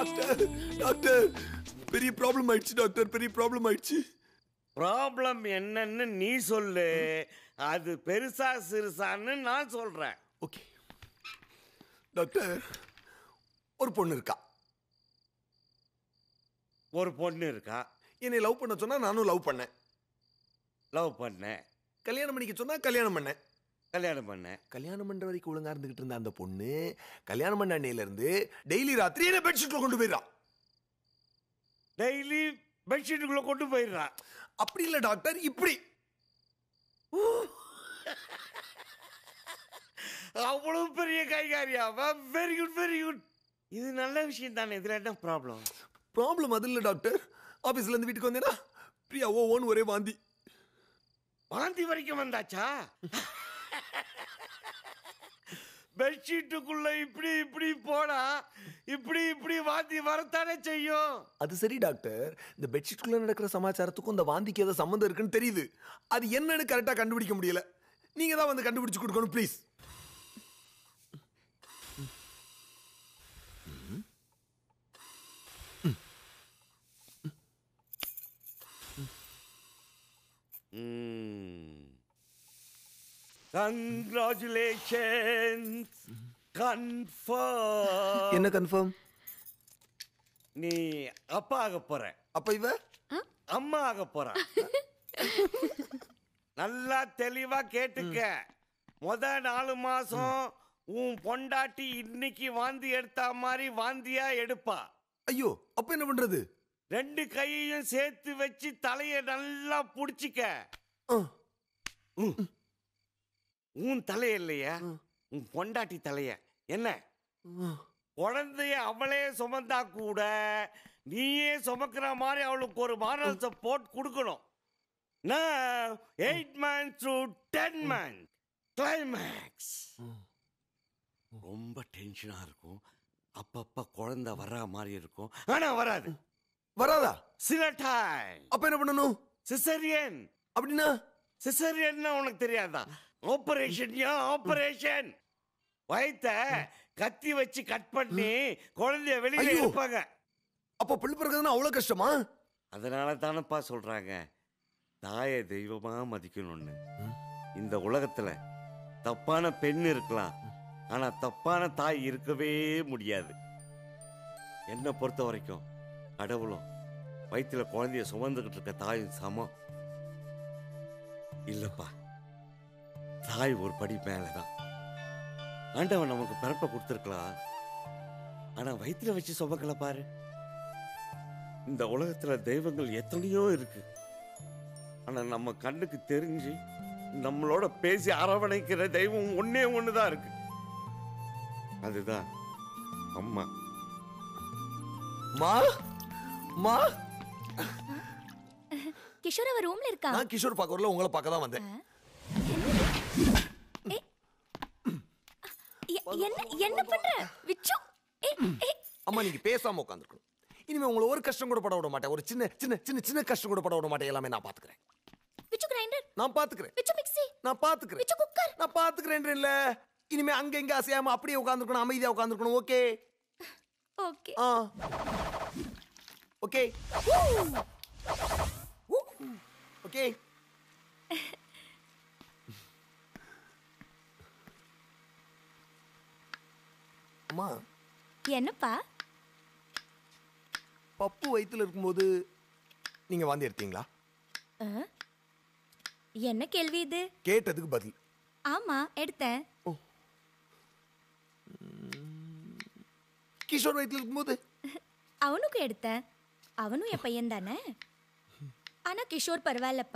Doctor doctor பெரிய problem ஆயிடுச்சு doctor பெரிய ப்ராப்ளம் ஆயிடுச்சு ப்ராப்ளம் என்னன்னு நீ சொல்லு அது பெருசா சிறுசான்னு நான் சொல்றேன் ஓகே டாக்டர் ஒரு பொண்ணு இருக்கா ஒரு பொண்ணு இருக்கா என்னை லவ் பண்ண சொன்னா நானும் லவ் பண்ணேன் லவ் பண்ணேன் கல்யாணம் பண்ணிக்க சொன்னா கல்யாணம் பண்ணேன் கல்யாணம் பண்ணேன் கல்யாணம் பண்ற வரைக்கும் ஒழுங்கா இருந்துகிட்டு இருந்த அந்த பொண்ணு கல்யாணம் பண்ண அன்னையில இருந்து டெய்லி ராத்திரி என்ன பெட்ஷீட்ல கொண்டு போயிடா டெய்லி பெட்ஷீட்டுக்குள்ள கொண்டு போயிடுறான் அப்படி இல்ல டாக்டர் இப்படி அவ்வளவு பெரிய கைகாரியாவா வெரி குட் வெரி குட் இது நல்ல விஷயம் தானே இதுல என்ன ப்ராப்ளம் ப்ராப்ளம் அது இல்ல டாக்டர் ஆபீஸ்ல இருந்து வீட்டுக்கு வந்தேனா பிரியா ஓ ஓன்னு ஒரே வாந்தி வாந்தி வரைக்கும் வந்தாச்சா பெட்ஷீட்டுக்குள்ள இப்படி இப்படி போனா இப்படி இப்படி வாந்தி வரத்தானே செய்யும் அது சரி டாக்டர் இந்த பெட்ஷீட்குள்ள நடக்கிற சமாச்சாரத்துக்கும் இந்த வாந்திக்கு ஏதோ சம்மந்தம் இருக்குன்னு தெரியுது அது என்னன்னு கரெக்டா கண்டுபிடிக்க முடியல நீங்க தான் வந்து கண்டுபிடிச்சு கொடுக்கணும் ப்ளீஸ் கங்க்ராச்சுலேஷன்ஸ் கன்ஃபார்ம் என்ன கன்ஃபார்ம் நீ அப்பா ஆக போற அப்ப இவ அம்மா ஆக போற நல்லா தெளிவா கேட்டுக்க முத நாலு மாசம் உன் பொண்டாட்டி இன்னைக்கு வாந்தி எடுத்தா மாதிரி வாந்தியா எடுப்பா ஐயோ அப்ப என்ன பண்றது ரெண்டு கையையும் சேர்த்து வச்சு தலைய நல்லா புடிச்சிக்க ஆ, உன் தலைய இல்லையா உன் பொண்டாட்டி தலைய என்ன குழந்தைய அவளே சுமந்தா கூட நீயே சுமக்கிற மாதிரி அவளுக்கு ஒரு மாரல் சப்போர்ட் கொடுக்கணும் நான் eight months to ten month climax ரொம்ப டென்ஷனா இருக்கும் அப்பப்ப குழந்தை வர்ற மாதிரி இருக்கும் ஆனா வராது வராதா சில டைம் அப்ப என்ன பண்ணணும் சிசரியன் அப்படின்னா சிசரியன்னா உனக்கு தெரியாதா ஆபரேஷன் யா ஆபரேஷன் வயித்த கத்தி வச்சு கட் பண்ணி குழந்தைய வெளியில ஐயோ. எடுப்பாங்க அப்ப பிள்ளை பிறகுதுன்னா அவ்வளவு கஷ்டமா அதனால தானப்பா சொல்றாங்க தாயை தெய்வமா மதிக்கணும்னு இந்த உலகத்துல தப்பான பெண் இருக்கலாம் ஆனா தப்பான தாய் இருக்கவே முடியாது என்னை பொறுத்த வரைக்கும் கடவுளும் வயித்துல குழந்தைய சுமந்துகிட்டு இருக்க தாயும் சமம் இல்லப்பா தாய் ஒரு படி மேலதான் ஆண்டவன் நமக்கு பிறப்ப கொடுத்துருக்கலாம் ஆனா வயித்துல வச்சு சுமக்கல பாரு இந்த உலகத்துல தெய்வங்கள் எத்தனையோ இருக்கு ஆனா நம்ம கண்ணுக்கு தெரிஞ்சு நம்மளோட பேசி அரவணைக்கிற தெய்வம் ஒன்னே ஒண்ணுதான் இருக்கு அதுதான் அம்மா மா மா கிஷோர் அவ ரூம்ல இருக்கா நான் கிஷோர் பார்க்க வரல உங்களை பார்க்க தான் வந்தேன் எ- என்ன என்ன பண்ற விச்சு ஏய், ஏய், அம்மா நீங்க பேசாம உட்காந்துருக்கணும் இனிமே உங்களை ஒரு கஷ்டம் கூட பட விட மாட்டேன் ஒரு சின்ன சின்ன சின்ன சின்ன கஷ்டம் கூட பட விட மாட்டேன் எல்லாமே நான் பாத்துக்கிறேன் விச்சு கிரைண்டர் நான் பாத்துக்கிறேன் விச்சு மிக்ஸி நான் பாத்துக்கிறேன் விச்சு குக்கர் நான் பாத்துக்கிறேன் இல்ல இனிமே அங்க இங்க அசையாம அப்படியே உட்காந்துருக்கணும் அமைதியா உட்காந்துருக்கணும் ஓகே ஓகே ஆ ஓகே ஓகே அம்மா என்னப்பா பப்பு வயித்துல இருக்கும்போது நீங்க வாந்தி எடுத்தீங்களா ஆ? என்ன கேள்வி இது கேட்டதுக்கு பதில் ஆமா எடுத்தேன் கிஷோர் வயித்துல இருக்கும்போது அவனுக்கு எடுத்தேன் அவனும் என் பையன் தானே ஆனா கிஷோர் பரவாயில்லப்பா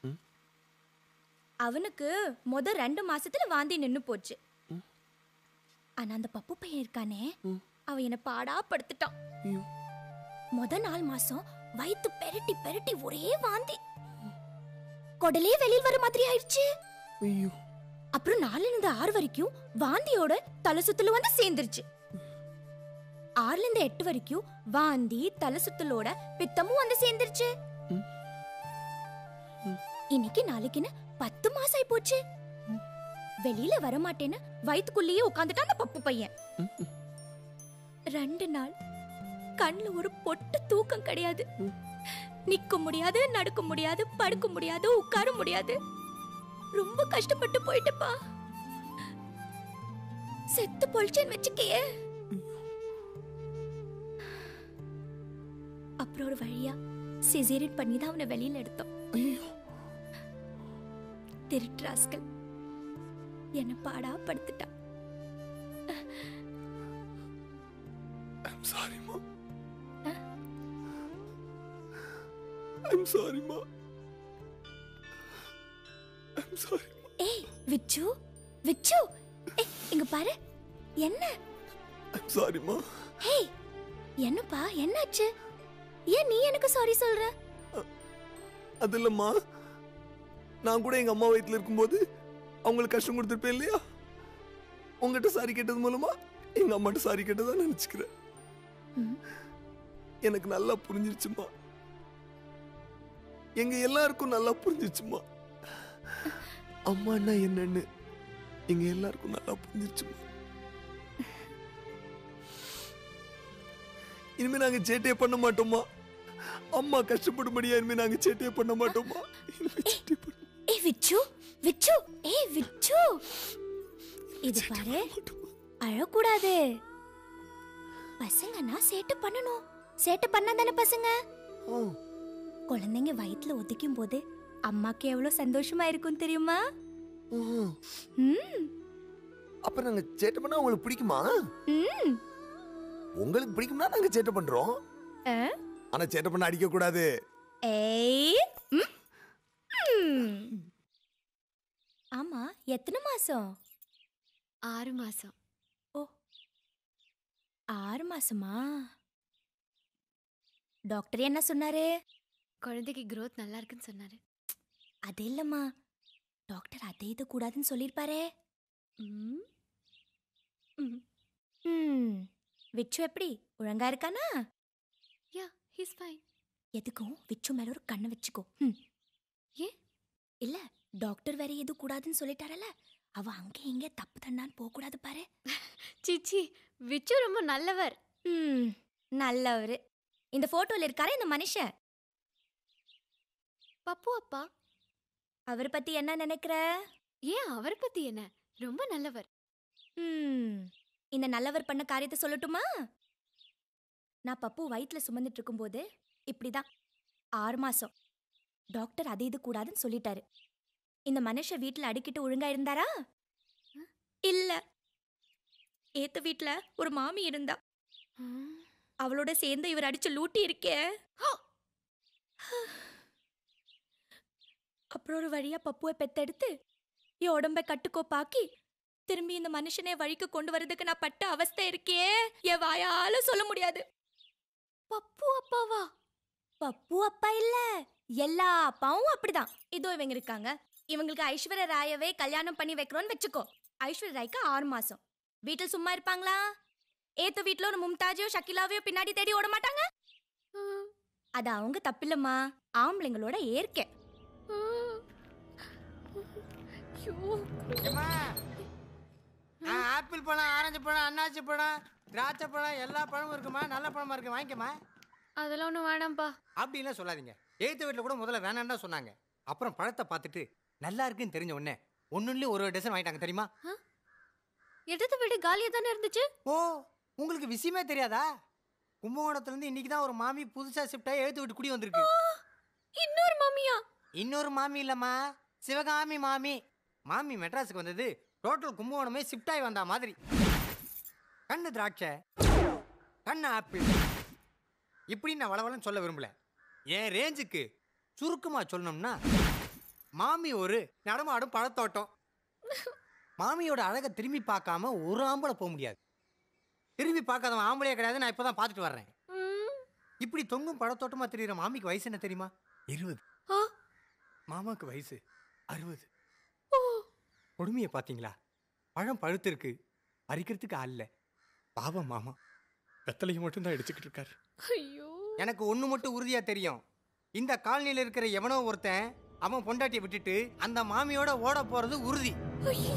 அவனுக்கு முத ரெண்டு மாசத்துல வாந்தி நின்னு போச்சு ஆனா அந்த பப்பு பையன் இருக்கானே அவன் என்ன பாடா படுத்துட்டான் ஐயோ முத நாலு மாசம் வயித்து பெரட்டி பெரட்டி ஒரே வாந்தி குடலே வெளியில் வர மாதிரி ஆயிடுச்சு ஐயோ அப்புறம் நாலுல இருந்து ஆறு வரைக்கும் வாந்தியோட தலை சுத்தல் வந்து சேர்ந்துருச்சு ஆறுல இருந்து எட்டு வரைக்கும் வாந்தி தலை சுத்தலோட பித்தமும் வந்து சேர்ந்துருச்சு இன்னைக்கு நாளைக்குன்னு பத்து மாசம் ஆயி போச்சு வெளியில வர மாட்டேன்னு வயித்துக்குள்ளேயே உட்காந்துட்டான் அந்த பப்பு பையன் ரெண்டு நாள் கண்ணுல ஒரு பொட்டு தூக்கம் கிடையாது நிக்க முடியாது நடக்க முடியாது படுக்க முடியாது உட்கார முடியாது ரொம்ப கஷ்டப்பட்டு போயிட்டுப்பா செத்து பொழிச்சேன்னு வச்சுக்கையே அப்புறம் ஒரு வழியா சிசேரியன் பண்ணி தான் அவனை வெளியில எடுத்தோம் திருட்டு ராஸ்கல் என்ன பாடா படுத்துட்டான் ஐம் சாரிம்மா ஐம் சாரிம்மா ஐம் சாரிம்மா ஏய் விச்சு விச்சு ஏய் இங்க பாரு என்ன ஐம் சாரிம்மா ஹேய் என்னப்பா என்னாச்சு ஏன் நீ எனக்கு சாரி சொல்ற அது இல்லம்மா நான் கூட எங்க அம்மா வயித்துல இருக்கும்போது அவங்களுக்கு கஷ்டம் கொடுத்துருப்பேன் இல்லையா உங்ககிட்ட சாரி கேட்டது மூலமா எங்க அம்மாட்ட சாரி கேட்டதா நினைச்சுக்கிறேன் ம். எனக்கு நல்லா புரிஞ்சிருச்சுமா எங்க எல்லாருக்கும் நல்லா புரிஞ்சிருச்சுமா அம்மான்னா என்னன்னு எங்க எல்லாருக்கும் நல்லா புரிஞ்சிருச்சுமா இனிமே நாங்க சேட்டையே பண்ண மாட்டோமா அம்மா கஷ்டப்படும்படியா இனிமே நாங்க சேட்டையே பண்ண மாட்டோமா இனிமே சேட்டை பண்ண ஏய் விச்சு விச்சு ஏய் விச்சு இது பாரு அழக்கூடாது பசங்கன்னா சேட்டை பண்ணணும் சேட்டை பண்ணா தானே பசங்க ஆ, குழந்தைங்க வயித்துல ஒதிக்கும் போது அம்மாக்கு எவ்வளவு சந்தோஷமா இருக்கும் தெரியுமா ஆ. ம் அப்ப நாங்க சேட்டை பண்ணா உங்களுக்கு பிடிக்குமா ம் உங்களுக்கு பிடிக்கும்னா நாங்க சேட்டை பண்றோம் ஆ? ஆனா சேட்டை பண்ண அடிக்க கூடாது ஏய் ம். ம். ஆமா எத்தனை மாசம் ஆறு மாசம் ஆறு மாசமா டாக்டர் என்ன சொன்னாரு குழந்தைக்கு growth நல்லா இருக்குன்னு சொன்னாரு அது இல்லம்மா டாக்டர் அதே இது கூடாதுன்னு சொல்லிருப்பாரே ம், ம் விச்சு எப்படி ஒழுங்கா இருக்கானா yeah he's fine எதுக்கும் விச்சு மேல ஒரு கண்ணை வச்சுக்கோ ம். ஏன்? இல்ல டாக்டர் வேற எது கூடாதுன்னு சொல்லிட்டாரல அவ அங்கே இங்கே தப்பு தண்டான்னு போக கூடாது பாரு சிச்சி விச்சு ரொம்ப நல்லவர் ம் நல்லவரு இந்த போட்டோல இருக்காரே இந்த மனுஷன் பப்பு அப்பா அவர் பத்தி என்ன நினைக்கிற ஏன் அவரை பத்தி என்ன ரொம்ப நல்லவர் ம் இந்த நல்லவர் பண்ண காரியத்தை சொல்லட்டுமா நான் பப்பு வயிற்றுல சுமந்துட்டு இருக்கும்போது இப்படிதான் ஆறு மாசம் டாக்டர் அது இது கூடாதுன்னு சொல்லிட்டாரு இந்த மனுஷன் வீட்ல அடிக்கிட்டு ஒழுங்கா இருந்தாரா இல்ல ஏத்த வீட்ல ஒரு மாமி இருந்தா ம், அவளோட சேர்ந்து இவர் அடிச்சு லூட்டி இருக்கே அப்புறம் ஒரு வழியா பப்புவை பெத்தெடுத்து என் உடம்பை கட்டுக்கோப்பாக்கி திரும்பி இந்த மனுஷனை வழிக்கு கொண்டு வரதுக்கு நான் பட்ட அவஸ்தை இருக்கே என் வாயால சொல்ல முடியாது பப்பு அப்பாவா பப்பு அப்பா இல்ல எல்லா அப்பாவும் அப்படிதான் இதோ இவங்க இருக்காங்க இவங்களுக்கு ஐஸ்வர்யா ராயவே கல்யாணம் பண்ணி வைக்கிறோன்னு வச்சுக்கோ ஐஸ்வர்யா ராய்க்கு ஆறு மாசம் வீட்டில் சும்மா இருப்பாங்களா ஏத்த வீட்ல ஒரு மும்தாஜையோ ஷக்கிலாவையோ பின்னாடி தேடி ஓட மாட்டாங்க ம், அது அவங்க தப்பில்லம்மா ஆம்பளைங்களோட ஏற்கை ம். ஐயோ, ஏம்மா, ஆ, ஆப்பிள் பழம் ஆரஞ்சு பழம் அன்னாச்சி பழம் திராட்சை பழம் எல்லா பழமும் இருக்குமா நல்ல பழமா இருக்கு வாங்கிக்கம்மா அதெல்லாம் ஒன்றும் வேணாம்ப்பா அப்படின்லாம் சொல்லாதீங்க எய்த்த வீட்டில் கூட முதல்ல வேணாம்னு தான் சொன்னாங்க அப்புறம் பழத்தை பார்த்துட்டு நல்லா இருக்குன்னு தெரிஞ்ச உடனே ஒன்றுலேயும் ஒரு டசன் வாங்கிட்டாங்க தெரியுமா இடத்த வீடு காலியா தானே இருந்துச்சு ஓ உங்களுக்கு விஷயமே தெரியாதா கும்பகோணத்துலேருந்து இன்னைக்கு தான் ஒரு மாமி புதுசாக ஷிஃப்ட் ஆகி எழுத்து விட்டு குடி வந்திருக்கு இன்னொரு மாமியா இன்னொரு மாமி இல்லைம்மா சிவகாமி மாமி மாமி மெட்ராஸுக்கு வந்தது டோட்டல் கும்பகோணமே ஷிஃப்ட் ஆகி வந்தா மாதிரி கண்ணு திராட்சை கண்ணு ஆப்பிள் இப்படி நான் வளவலன்னு சொல்ல விரும்பல என் ரேஞ்சுக்கு சுருக்கமாக சொல்லணும்னா மாமி ஒரு நடமாடும் பழத்தோட்டம் மாமியோட அழகை திரும்பி பார்க்காம ஒரு ஆம்பளை போக முடியாது திரும்பி பார்க்காதவன் ஆம்பளையே கிடையாது நான் இப்போ தான் பார்த்துட்டு வர்றேன் ம், இப்படி தொங்கும் பழத்தோட்டமா தெரியுற மாமிக்கு வயசு என்ன தெரியுமா இருபது ஆ, மாமாக்கு வயசு அறுபது ஓ, கொடுமையை பார்த்தீங்களா பழம் பழுத்து இருக்கு பறிக்கிறதுக்கு ஆள் இல்ல பாவம் மாமா வெத்தலையை மட்டும் தான் அடிச்சுக்கிட்டு இருக்காரு ஐயோ எனக்கு ஒன்று மட்டும் உறுதியா தெரியும் இந்த காலனியில் இருக்கிற எவனோ ஒருத்தன் அவன் பொண்டாட்டியை விட்டுட்டு அந்த மாமியோட ஓட போறது உறுதி ஐயோ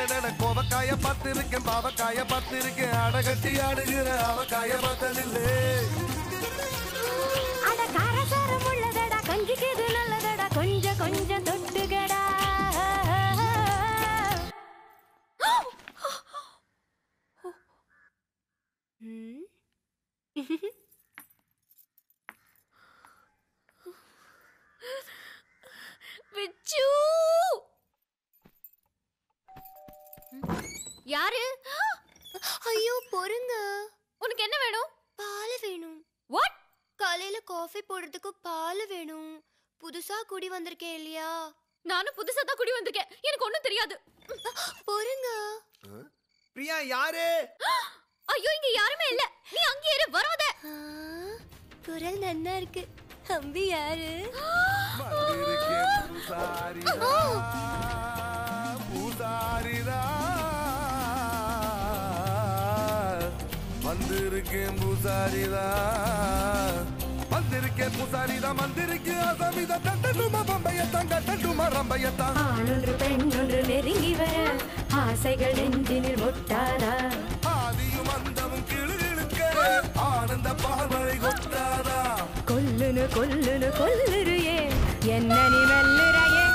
அடடட கோவக்காய பார்த்திருக்கேன் பாவக்காய பார்த்திருக்கேன் அடகட்டி ஆடுகிற அவக்காய பார்த்ததில்லை அட காரசாரம் உள்ளதடா கஞ்சிக்கு இது நல்லதடா கொஞ்சம் கொஞ்சம் தொட்டுகடா விச்சு யாரு ஐயோ பொறுங்க உனக்கு என்ன வேணும் பால் வேணும் வாட் காலையில காஃபி போடுறதுக்கு பால் வேணும் புதுசா குடி வந்திருக்கேன் இல்லையா நானும் புதுசா தான் குடி வந்திருக்கேன் எனக்கு ஒண்ணும் தெரியாது பொறுங்க பிரியா யாரு ஐயோ இங்க யாருமே இல்ல நீ அங்கே இரு வராத ஆ, குரல் நன்னா இருக்கு அம்பி யாரு வந்திருக்கேன் பூசாரிதா, பூசாரிதா. வந்திருக்கேன் பூசாரிதா வந்திருக்கேன் பூசாரிதா வந்திருக்கு அசமித தண்டனுமா பம்பையத்தான் கட்டண்டுமா ரம்பையத்தான் ஆணொன்று பெண்ணொன்று நெருங்கி வர ஆசைகள் நெஞ்சினில் முட்டாதா ஆதியும் அந்தமும் கிளுகிழுக்க ஆனந்த பார்வழி கொட்டாதா கொல்லுனு கொல்லுனு கொல்லுறியே என்ன நீ மெல்லுறையே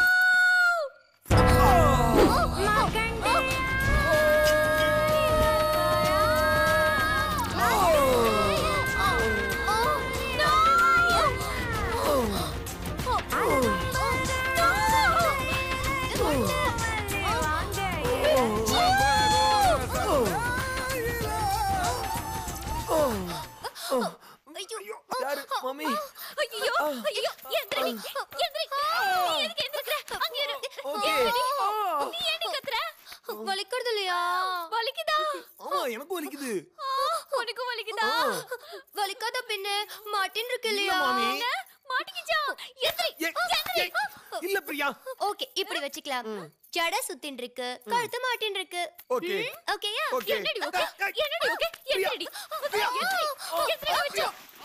ஐயோ யாரு மம்மி ஐயோ ஐயோ எந்திரி எந்திரி நீ எதுக்கு எந்திரிக்கிற அங்க இரு ஓகே நீ ஏன் கத்துற வலிக்கிறது இல்லையா வலிக்குதா ஆமா எனக்கும் வலிக்குது உனக்கு வலிக்குதா வலிக்காத பின்ன மாட்டின் இருக்கு இல்ல இல்லையா மாமி என்ன? மாட்டிக்கிச்சா எந்திரி ஏ, ஏ, இல்ல பிரியா ஓகே இப்படி வச்சுக்கலாம் ஜட சுத்தின் இருக்கு கழுத்து மாட்டின் இருக்கு ஓகே ம், ஓகேயா ஓகே என்னடி ஓகே என்னடி ஓகே என்னடி எந்திரி எந்திரி வச்சு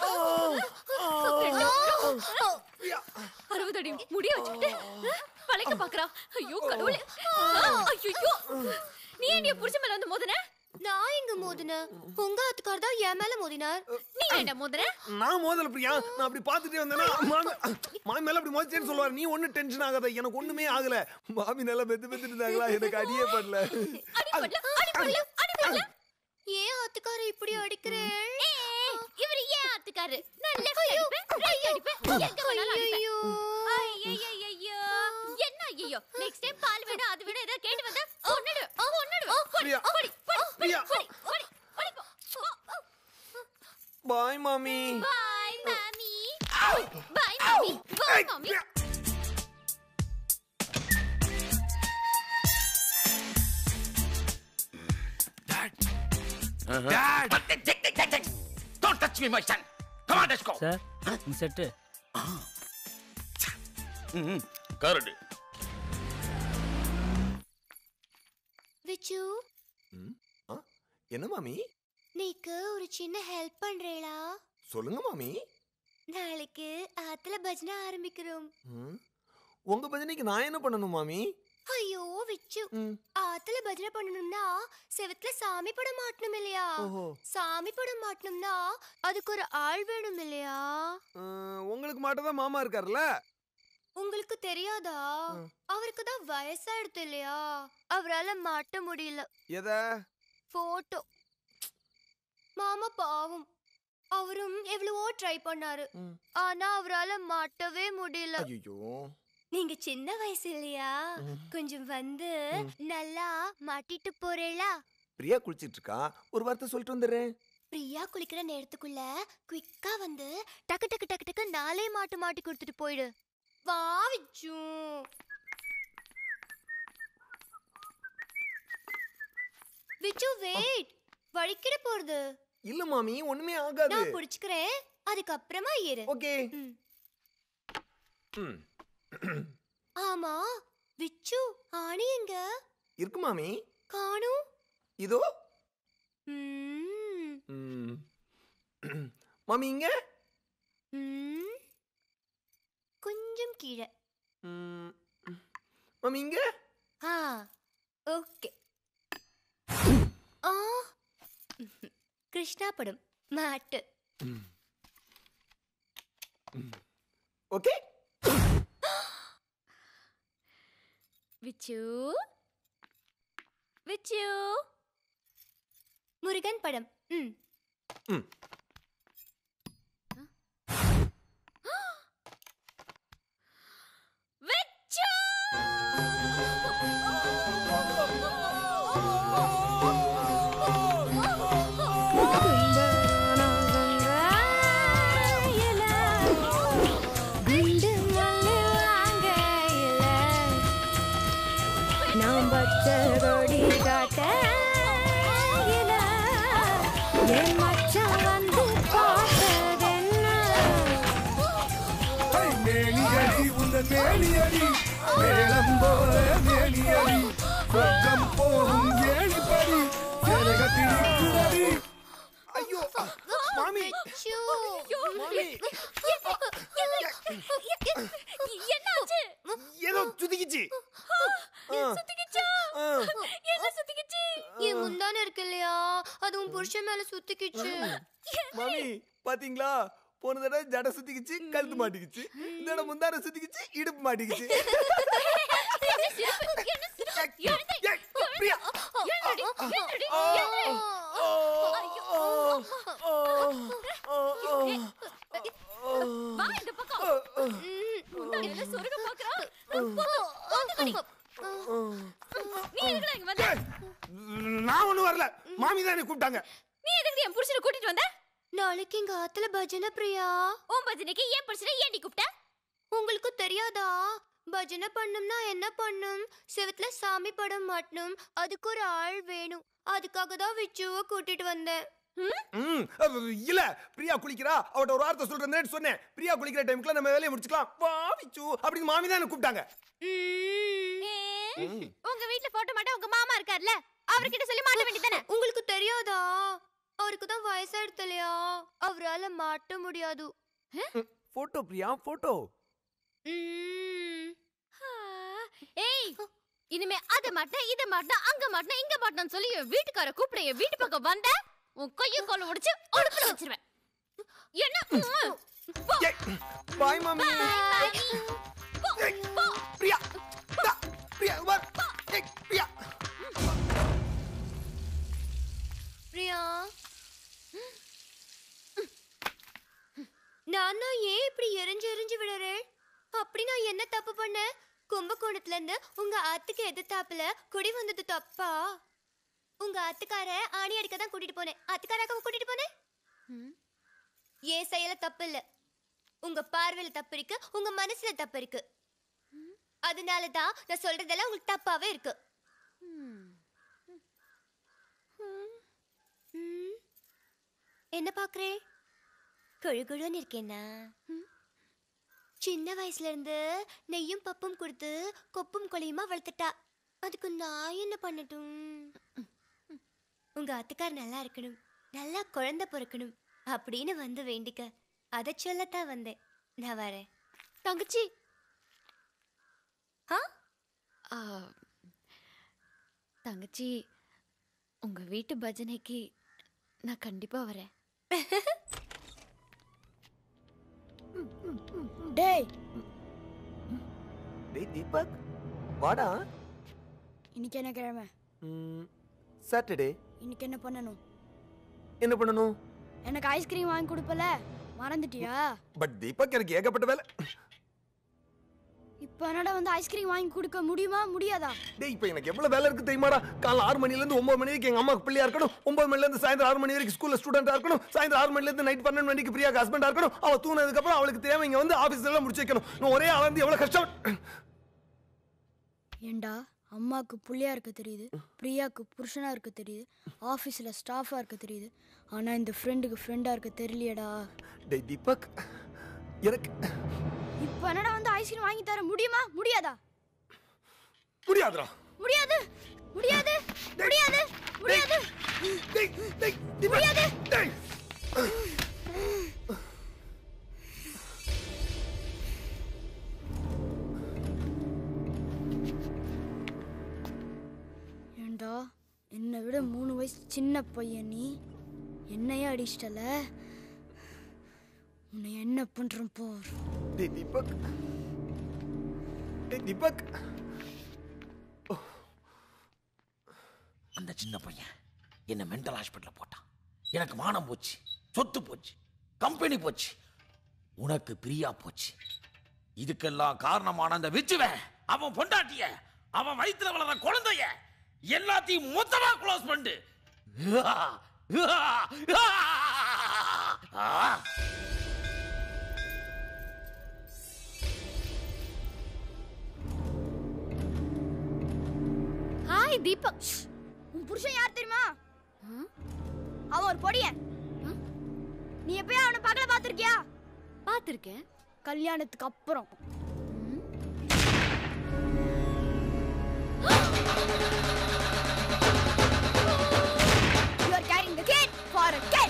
அறுபது அடி முடிய வச்சுக்கிட்டு வளைக்க பாக்குறா ஐயோ கடவுளே ஐயோ நீ ஏன் என் புருஷன் மேல வந்து மோதுன நான் எங்க மோதின உங்க ஆத்துக்கார் தான் என் மேல மோதினார் நீ என்ன மோதுன நான் மோதல பிரியா நான் அப்படி பார்த்துட்டே வந்தேன்னா மாமி மாமி மேல அப்படி மோதிச்சேன்னு சொல்லுவாரு நீ ஒண்ணு டென்ஷன் ஆகாத எனக்கு ஒண்ணுமே ஆகல மாமி நல்லா பெத்து பெத்து இருந்தாங்களா எனக்கு அடியே பண்ணல அடி பண்ணல அடி பண்ணல அடி பண்ணல ஏன் ஆத்துக்கார இப்படி அடிக்கிறேன் இவர் ஏன் ஆத்துக்காரு நான் லெஃப்ட் அடிப்பேன் ரைட் அடிப்பேன் எங்க வேணாலும் அடிப்பேன் ஐயோ என்ன ஐயோ நெக்ஸ்ட் டைம் பால் வேணும் அது வேணும் ஏதாவது கேட்டு வந்தா ஒன்னடு ஒன்னடு பிரியா பிரியா பாய் மாமி பாய் மாமி பாய் மாமி பாய் மாமி Don't touch me, my son. Come on, let's go. Sir இந்த செட்டு கரடு விச்சு ஆ, என்ன மாமி நீக்கு ஒரு சின்ன ஹெல்ப் பண்றேளா சொல்லுங்க மாமி நாளைக்கு ஆத்துல பஜனை ஆரம்பிக்கிறோம் ம், உங்க பஜனைக்கு நான் என்ன பண்ணணும் மாமி ஐயோ விச்சு ம், ஆத்துல பஜனை பண்ணணும்னா செவத்துல சாமி படம் மாட்டணும் இல்லையா ஓஹோ சாமி படம் மாட்டணும்னா அதுக்கு ஒரு ஆள் வேணும் இல்லையா ஆ, உங்களுக்கு மாட்டதான் மாமா இருக்காருல்ல உங்களுக்கு தெரியாதா ம். அவருக்கு தான் வயசாயிடுது இல்லையா அவரால மாட்ட முடியல எத போட்டோ மாமா பாவம் அவரும் எவ்வளவோ ட்ரை பண்ணாரு ம். ஆனா அவரால மாட்டவே முடியல ஐயோ நீங்க சின்ன வயசு இல்லையா ம். கொஞ்சம் வந்து ம். நல்லா மாட்டிட்டு போறேளா பிரியா குளிச்சிட்டு இருக்கா ஒரு வார்த்தை சொல்லிட்டு வந்துடுறேன் பிரியா குளிக்கிற நேரத்துக்குள்ள குயிக்கா வந்து டக்கு டக்கு டக்கு டக்கு நாலே மாட்டு மாட்டி கொடுத்துட்டு போயிடு வா விச்சு விச்சு வெயிட் வழிக்கிட போறது இல்ல மாமி ஒண்ணுமே ஆகாது நான் புடிச்சுக்கிறேன் அதுக்கப்புறமா ஏறு ஓகே ம். ம் ஆமா விச்சு ஆணி எங்க இருக்கு மாமி காணும் இதோ ம், ம். மாமி இங்க ம். கொஞ்சம் கீழே ம். மாமி இங்க ஆ ஓகே ஆ கிருஷ்ணா படம் மாட்டு ஓகே விச்சு விச்சு முருகன் படம் ம் ம் விச்சு நான் பச்சை கொடி காட்ட என் மச்சான் வந்து பார்த்ததென்ன மேனியடி உந்த மேனியடி மேளம் போல மேனியடி சொர்க்கம் போகும் ஏணிப்படி ஜனகத்திருக்குதடி ஐயோ மாமி மாமி என்னாச்சு ஏதோ சுதிக்கிச்சு சுத்திக்கிச்சா ஆ. என்ன சுத்திக்கிச்சு என் முந்தான இருக்கு இல்லையா அது உன் புருஷன் மேல சுத்திக்கிச்சு மாமி பாத்தீங்களா போன தடவை ஜட சுத்திக்கிச்சு கழுத்து மாட்டிக்கிச்சு இந்த தடவை முந்தான சுத்திக்கிச்சு இடுப்பு மாட்டிக்கிச்சு என்ன சிரிப்பு? என்ன சிரிப்பு? எழுந்து. ஏய், பிரியா. எழுந்துடி, எழுந்துடி, ஆ. எழுந்து. ஆ. ஆ. ஆ. ஆ. வா இந்த பக்கம் முன்னாடியில சொருக பாக்குறா நீ எதுக்குடா இங்க வந்த நான் ஒண்ணும் வரல மாமி தான் என்னை கூப்பிட்டாங்க நீ எதுக்கு என் புருஷனை கூட்டிட்டு வந்த நாளைக்கு எங்க ஆத்துல பஜனை பிரியா உன் பஜனைக்கு ஏன் புருஷனை ஏன் நீ கூப்பிட்ட உங்களுக்கு தெரியாதா பஜனை பண்ணும்னா என்ன பண்ணும் செவத்துல சாமி படம் மாட்டணும் அதுக்கு ஒரு ஆள் வேணும் அதுக்காக தான் விச்சுவ கூட்டிட்டு வந்தேன் ம், அஹ், இல்ல பிரியா குளிக்கிறா அவட்ட ஒரு வார்த்தை சொல்றேன்னு சொன்னேன் பிரியா குளிக்கிற டைம்க்குள்ள நம்ம வேலையை முடிச்சுக்கலாம் வா விச்சு அப்படின்னு மாமி தான் என்ன கூப்பிட்டாங்க ம். ஏ, உங்க வீட்ல போட்டோ மாட்ட உங்க மாமா இருக்கார்ல அவர்கிட்ட சொல்லி மாட்ட வேண்டியதானே உங்களுக்கு தெரியாதா அவருக்கு தான் வயசாயிடுத்து இல்லையா அவரால மாட்ட முடியாது போட்டோ பிரியா போட்டோ ம். ஏய் இனிமே அத மாட்டேன் இத மாட்டேன் அங்க மாட்டேன் இங்க மாட்டேன்னு சொல்லி என் வீட்டுக்கார கூப்பிட என் வீட்டு பக்கம் வந்த உன் கைய கால உடைச்சு ஒடுப்புல வச்சிருவேன் என்ன உம். போ. பாய் மாமி Bye, bye. போ, ஏய், போ. பிரியா இந்தா, பிரியா இங்க பார். ஏய், பிரியா பிரியா நான் தான் ஏன் இப்படி எரிஞ்சு எரிஞ்சு விடுறேன் அப்படி நான் என்ன தப்பு பண்ணேன் கும்பகோணத்துல இருந்து உங்க ஆத்துக்கு எதிர்த்தாப்புல குடி வந்தது தப்பா உங்க ஆத்துக்கார ஆணி அடிக்க தான் கூட்டிட்டு போனேன் ஆத்துக்காராக்க கூட்டிட்டு போனேன் ஏன் செயல தப்பு இல்ல உங்க பார்வையில தப்பு இருக்கு உங்க மனசுல தப்பு இருக்கு அதனால தான் நான் சொல்றதெல்லாம் உங்களுக்கு தப்பாவே இருக்கு ம். என்ன பாக்குறே கொழு கொழுன்னு இருக்கேனா சின்ன வயசுல இருந்து நெய்யும் பப்பும் கொடுத்து கொப்பும் கொலையுமா வளர்த்துட்டா அதுக்கு நான் என்ன பண்ணட்டும் உங்க அத்துக்கார் நல்லா இருக்கணும் நல்லா குழந்தை பிறக்கணும் அப்படின்னு வந்து வேண்டிக்க அதை சொல்லத்தான் வந்தேன் நான் வரேன் தங்கச்சி ஆ ஆ, தங்கச்சி உங்க வீட்டு பஜனைக்கு நான் கண்டிப்பா வரேன் டேய் டேய் தீபக் வாடா இன்னைக்கு என்ன கிழமை சாட்டர்டே இன்னைக்கு என்ன பண்ணணும் என்ன பண்ணணும் எனக்கு ஐஸ்கிரீம் வாங்கி கொடுப்பல மறந்துட்டியா பட் தீபக் எனக்கு ஏகப்பட்ட வேலை இப்போ என்னடா வந்து ஐஸ்கிரீம் வாங்கி கொடுக்க முடியுமா முடியாதா டேய் இப்போ எனக்கு எவ்வளவு வேலை இருக்கு தெரியுமாடா காலைல ஆறு மணில இருந்து ஒன்பது மணி வரைக்கும் எங்க அம்மாக்கு பிள்ளையா இருக்கணும் ஒன்பது மணில இருந்து சாயந்தரம் ஆறு மணி வரைக்கும் ஸ்கூல்ல ஸ்டூடெண்டா இருக்கணும் சாயந்தரம் ஆறு மணில இருந்து நைட் பன்னெண்டு மணிக்கு பிரியாக்கு ஹஸ்பண்டா இருக்கணும் அவ தூங்கினதுக்கு அப்புறம் அவளுக்கு தேவை இங்க வந்து ஆபீஸ்ல எல்லாம் முடிச்சு வைக்கணும் நான் ஒரே ஆளா இருந்து எவ்வளவு கஷ்டம் ஏண்டா அம்மாவுக்கு புள்ளையா இருக்க தெரியுது பிரியாவுக்கு புருஷனா இருக்க தெரியுது ஆஃபீஸில் ஸ்டாஃபாக இருக்க தெரியுது ஆனால் இந்த ஃப்ரெண்டுக்கு ஃப்ரெண்டாக இருக்க தெரியலையேடா டேய் தீபக் எனக்கு இப்போ என்னடா வந்து ஐஸ்கிரீம் வாங்கி தர முடியுமா முடியாதா முடியாதுடா முடியாது முடியாது முடியாது முடியாது டேய் டேய் தீபக் டேய் ஏண்டா என்ன என்னை விட மூணு வயசு சின்ன பையன் நீ என்னையே அடிச்சிட்டல உன்னை என்ன பண்றேன் போர் டேய் தீபக் டேய் தீபக் அந்த சின்ன பையன் என்ன மென்டல் ஹாஸ்பிட்டலில் போட்டான் எனக்கு மானம் போச்சு சொத்து போச்சு கம்பெனி போச்சு உனக்கு பிரியா போச்சு இதுக்கெல்லாம் காரணமான அந்த விச்சுவன் அவன் பொண்டாட்டிய அவன் வயித்துல வளர்ற குழந்தைய எல்லாத்தையும் மொத்தமா க்ளோஸ் பண்ணு ஆ ஹாய் தீபக் உன் புருஷன் யார் தெரியுமா அவன் ஒரு பொடியன் நீ எப்பயும் அவனை பகல பார்த்திருக்கியா பாத்திருக்கேன் கல்யாணத்துக்கு அப்புறம் You are carrying the kid for a kid.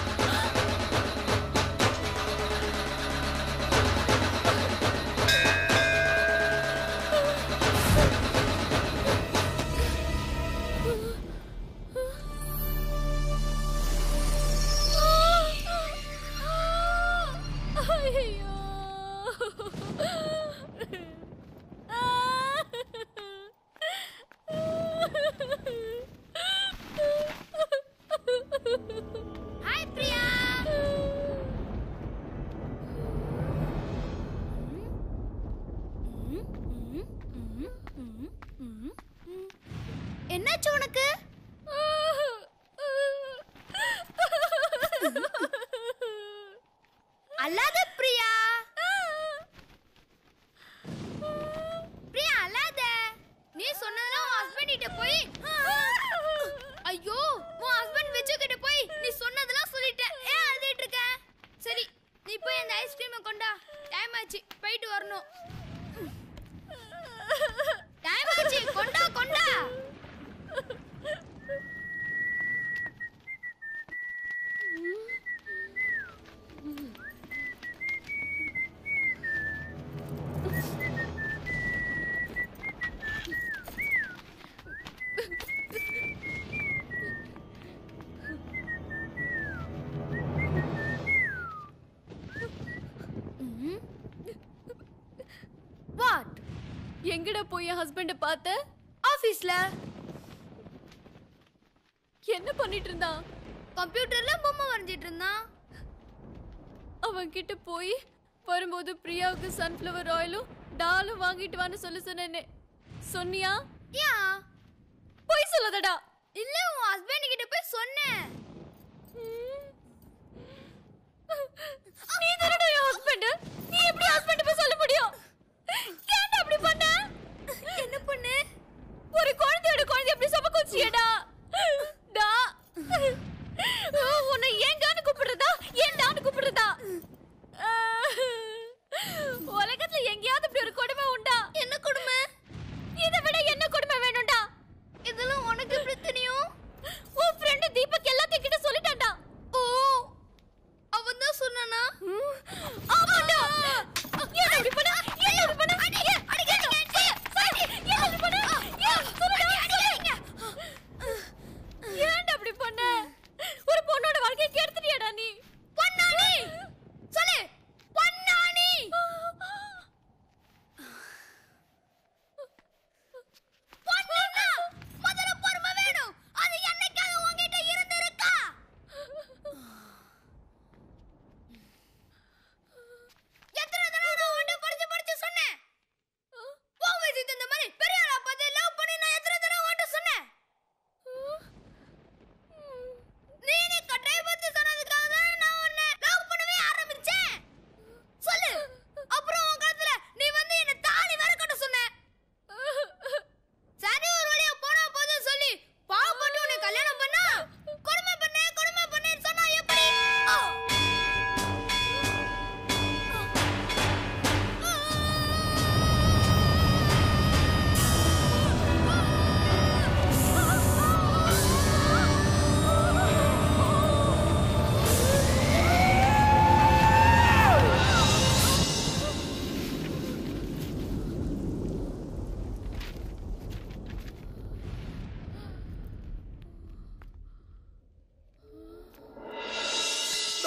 ஐயோ ஹாய் பிரியா என்னாச்சு உனக்கு அல்லாத பிரியா பிரியா அல்லாத நீ சொன்னதெல்லாம் உன் ஹஸ்பண்ட் கிட்ட போய் ஐயோ உன் ஹஸ்பண்ட் விஜய் கிட்ட போய் நீ சொன்னதெல்லாம் சொல்லிட்ட ஏன் அழுதுட்டு இருக்க சரி நீ போய் அந்த ஐஸ்கிரீமை கொண்டா டைம் ஆச்சு போயிட்டு வரணும் டைம் ஆச்சு கொண்டா கொண்டா வாட் எங்கடா போய் என் ஹஸ்பண்ட பார்த்த ஆபீஸ்ல என்ன பண்ணிட்டு இருந்தான் கம்ப்யூட்டர்ல பொம்மை வரைஞ்சிட்டு இருந்தான் அவன் கிட்ட போய் வரும்போது பிரியாவுக்கு சன்ஃப்ளவர் ஆயிலும் டாலும் வாங்கிட்டு வான்னு சொல்லி சொன்னேனே சொன்னியா ஏன் போய் சொல்லாதடா இல்ல உன் ஹஸ்பண்ட் கிட்ட போய் சொன்னேன் நீ தானடா என் ஹஸ்பண்ட் நீ எப்படி ஹஸ்பண்ட் போய் சொல்ல முடியும் ஏன்டா அப்படி பண்ண என்ன பண்ணு ஒரு குழந்தையோட குழந்தை எப்படி சுமக்க வச்சியடா டா உன்னை ஏங்கான்னு கூப்பிடுறதா ஏன்டான்னு கூப்பிடுறதா உலகத்துல எங்கேயாவது இப்படி ஒரு கொடுமை உண்டா என்ன கொடுமை இதை விட என்ன கொடுமை வேணும்டா இதெல்லாம் உனக்கு எப்படி தெரியும் உன் ஃப்ரெண்ட் தீபக் எல்லாத்தையும் கிட்ட சொல்லிட்டான்டா ஓ அவன் தான் சொன்னானா ஆமாடா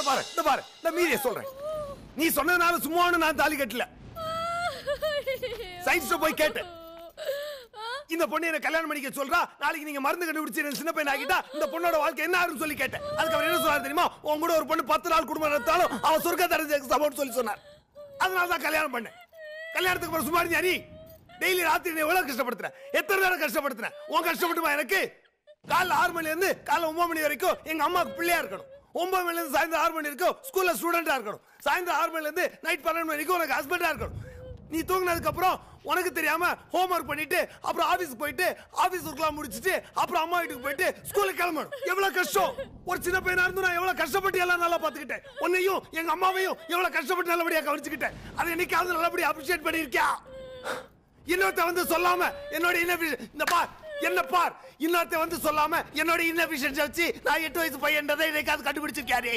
பாரு இந்த பாரு இந்த மீறிய சொல்றேன் நீ சொன்னதுனால சும்மானு நான் தாலி கட்டல சயின்ஸ்ல போய் கேட்டேன் இந்த பொண்ணு என்ன கல்யாணம் பண்ணிக்க சொல்றா நாளைக்கு நீங்க மருந்து கண்டுபிடிச்சு என்ன சின்ன பையன் ஆகிட்டா இந்த பொண்ணோட வாழ்க்கை என்ன ஆகும்னு சொல்லி கேட்டேன் அதுக்கு அவர் என்ன சொன்னார் தெரியுமா உன் கூட ஒரு பொண்ணு பத்து நாள் குடும்பம் நடத்தாலும் அவன் சொர்க்க தரஞ்சு சமம்னு சொல்லி சொன்னார் அதனால தான் கல்யாணம் பண்ணேன் கல்யாணத்துக்கு அப்புறம் சும்மா இருந்தா நீ டெய்லி ராத்திரி நீ எவ்வளவு கஷ்டப்படுத்துற எத்தனை நேரம் கஷ்டப்படுத்துற உன் கஷ்டப்பட்டுமா எனக்கு காலைல ஆறு மணில இருந்து காலைல ஒன்பது மணி வரைக்கும் எங்க அம்மாவுக்கு பிள்ளையா இருக்கணும் ஒன்பது மணில இருந்து சாயந்தரம் ஆறு மணி வரைக்கும் ஸ்கூல்ல ஸ்டூடெண்டா இருக்கணும் சாயந்தரம் ஆறு மணில இருந்து நைட் பன்னெண்டு வரைக்கும் உனக்கு ஹஸ்பண்டா இருக்கணும் நீ தூங்கினதுக்கு அப்புறம் உனக்கு தெரியாம ஹோம்ஒர்க் பண்ணிட்டு அப்புறம் ஆபீஸ் போயிட்டு ஆபீஸ் ஒர்க்லாம் முடிச்சிட்டு அப்புறம் அம்மா வீட்டுக்கு போயிட்டு ஸ்கூலுக்கு கிளம்பணும் எவ்வளவு கஷ்டம் ஒரு சின்ன பையனா இருந்து நான் எவ்வளவு கஷ்டப்பட்டு எல்லாம் நல்லா பாத்துக்கிட்டேன் உன்னையும் எங்க அம்மாவையும் எவ்வளவு கஷ்டப்பட்டு நல்லபடியா கவனிச்சுக்கிட்டேன் அதை என்னைக்காவது நல்லபடியா அப்ரிஷியேட் பண்ணிருக்கியா இன்னொருத்த வந்து சொல்லாம என்னோட இன்னபிஷன் இந்த பார் என்ன பார் இன்னொருத்த வந்து சொல்லாம என்னோட இன்னபிஷன்ஸ் வச்சு நான் எட்டு வயசு பையன்றதை என்னைக்காவது கண்டுபிடிச்சிருக்காரே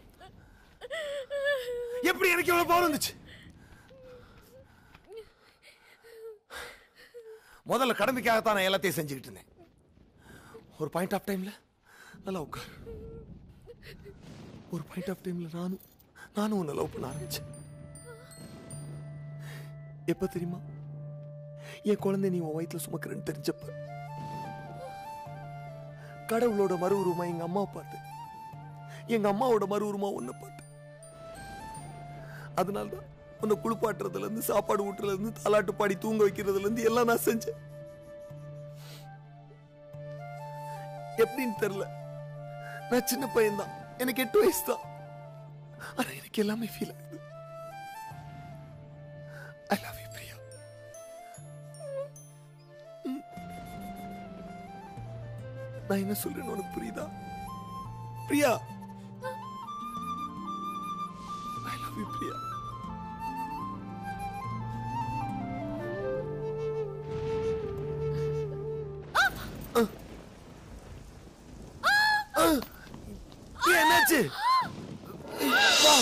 எப்படி எனக்கு இவ்வளவு பவர் வந்துச்சு முதல்ல கடமைக்காகத்தான் நான் எல்லாத்தையும் செஞ்சுக்கிட்டு இருந்தேன் ஒரு பாயிண்ட் ஆஃப் டைம்ல நல்லா உட்கார் ஒரு பாயிண்ட் ஆஃப் டைம்ல நானும் நானும் உன்னை லவ் பண்ண ஆரம்பிச்சேன் எப்ப தெரியுமா என் குழந்தை நீ உன் வயிற்றுல சுமக்கிறேன்னு தெரிஞ்சப்ப கடவுளோட மறு உருவமா எங்க அம்மா பார்த்து எங்க அம்மாவோட மறு உருவமா உன்னை பார்த்து அதனால்தான் உன்னை குளிப்பாட்டுறதுல இருந்து சாப்பாடு ஊட்டுறதுல இருந்து தாலாட்டு பாடி தூங்க வைக்கிறதுல இருந்து எல்லாம் நான் செஞ்சேன் எப்படின்னு தெரியல நான் சின்ன பையன்தான் எனக்கு எட்டு வயசு தான் ஆனா எனக்கு எல்லாமே ஃபீல் ஆகுது ஐ லவ் யூ பிரியா ம். நான் என்ன சொல்றேன்னு உனக்கு புரியுதா Priya I love you Priya ஏய், என்னாச்சு வா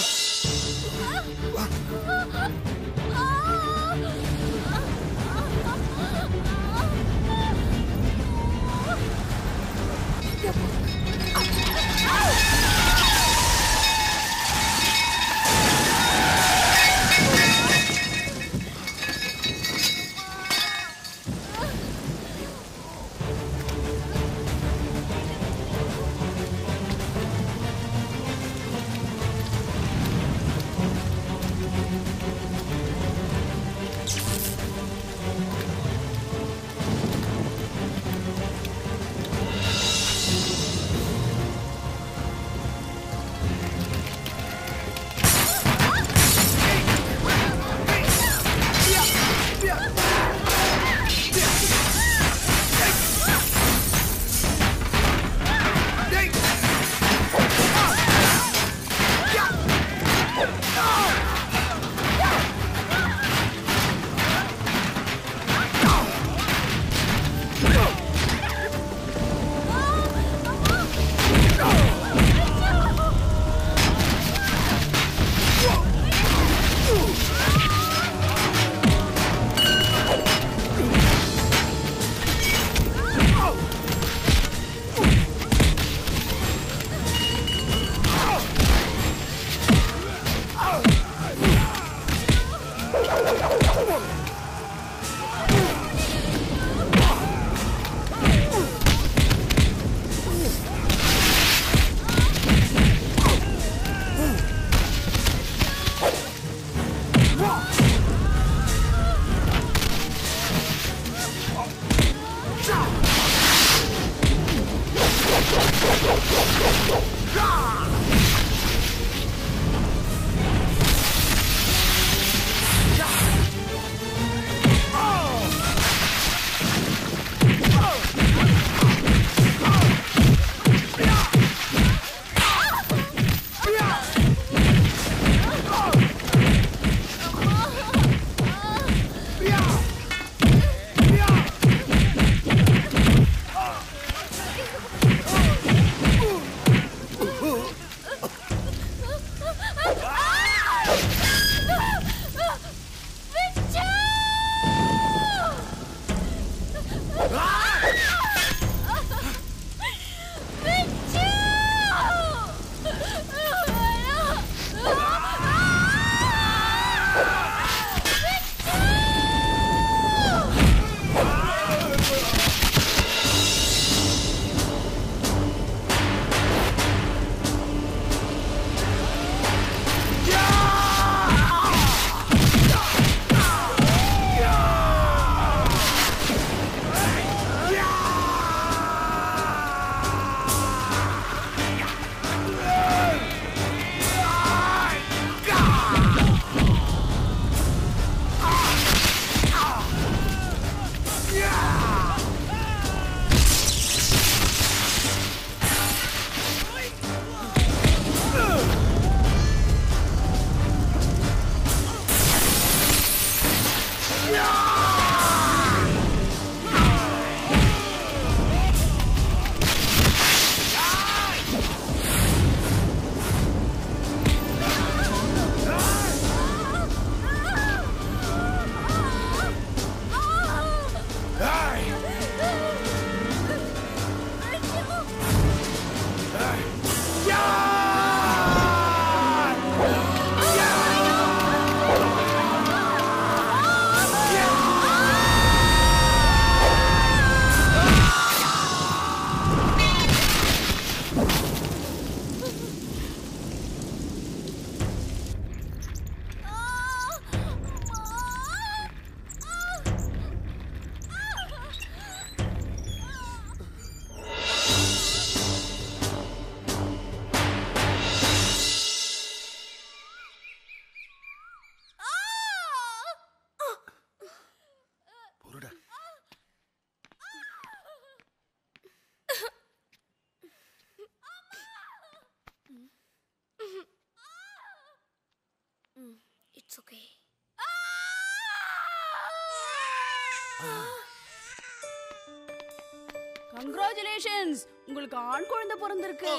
கங்க்ராச்சுலேஷன்ஸ் உங்களுக்கு ஆண் குழந்தை பிறந்திருக்கு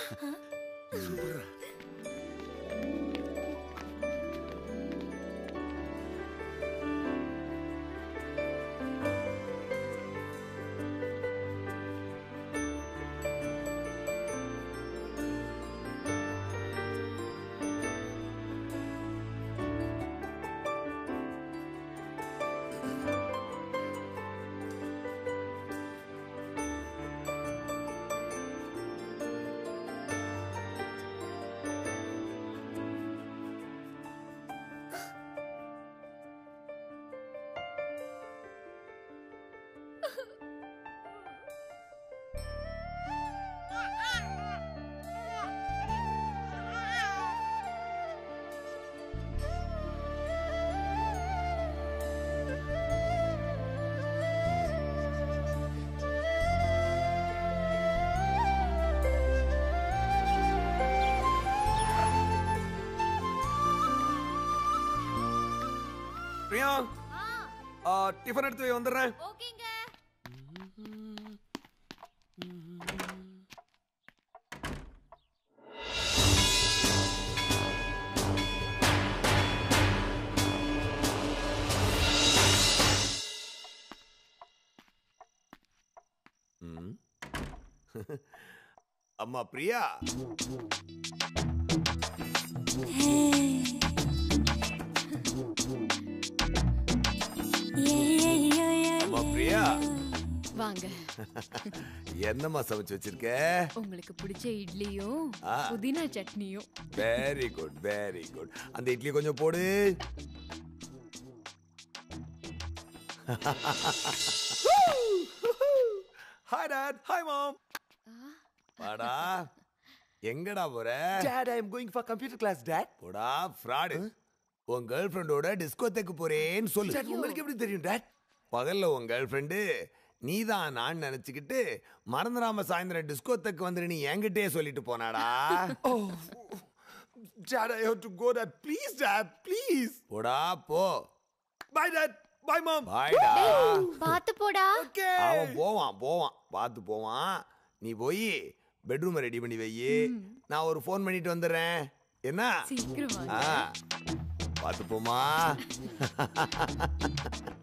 பிரியா ஆ, டிஃபன் எடுத்து வை, வந்துடுறேன் ஓகேங்க ம். அம்மா பிரியா அம்மா பிரியா வாங்க என்னம்மா சமைச்சு வச்சிருக்க உங்களுக்கு பிடிச்ச இட்லியும் ஆ. புதினா சட்னியும் வெரி குட் வெரி குட் அந்த இட்லி கொஞ்சம் போடு ஹாய் டாட் ஹாய் மாம் வாடா எங்கடா போற Dad, I am going for computer class, Dad. போடா ஃப்ராடு உன் கேர்ள் ஃப்ரெண்டோட டிஸ்கோத்தேக்கு போறேன்னு சொல்லு Dad, உங்களுக்கு எப்படி தெரியும், Dad? பகல்ல உன் கேர்ள் ஃப்ரெண்டு நீதான் நான் நினைச்சுக்கிட்டு மறந்துடாம சாயந்தரம் டிஸ்கோத்தேக்கு வந்துரு நீ என்கிட்டயே சொல்லிட்டு போனாடா Oh, Dad, I have to go, Dad. Please, Dad, please. போடா போ Bye, Dad. Bye, Mom. பாய்டா பாத்து போடா Okay. அவன் போவான் போவான் பார்த்து போவான் நீ போய் பெட்ரூம் ரெடி பண்ணி வை நான் ஒரு ஃபோன் பண்ணிட்டு வந்துடுறேன் என்ன சீக்கிரம் வாங்க ஆ பார்த்து போமா